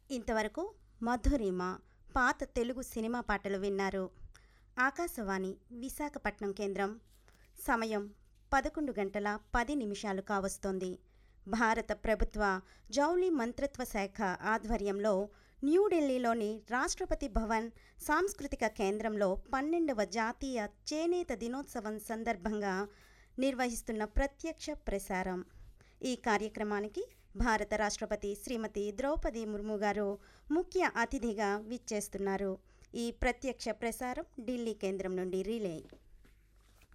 ఇంతవరకు మధురిమ పాత తెలుగు సినిమా పాటలు విన్నారు ఆకాశవాణి విశాఖపట్నం కేంద్రం సమయం పదకొండు గంటల పది నిమిషాలు కావస్తోంది భారత ప్రభుత్వ జౌళి మంత్రిత్వ శాఖ ఆధ్వర్యంలో న్యూఢిల్లీలోని రాష్ట్రపతి భవన్ సాంస్కృతిక కేంద్రంలో పన్నెండవ జాతీయ చేనేత దినోత్సవం సందర్భంగా నిర్వహిస్తున్న ప్రత్యక్ష ప్రసారం ఈ కార్యక్రమానికి భారత రాష్ట్రపతి శ్రీమతి ద్రౌపది ముర్ము గారు ముఖ్య అతిథిగా విచ్చేస్తున్నారు ఈ ప్రత్యక్ష ప్రసారం ఢిల్లీ కేంద్రం నుండి రిలే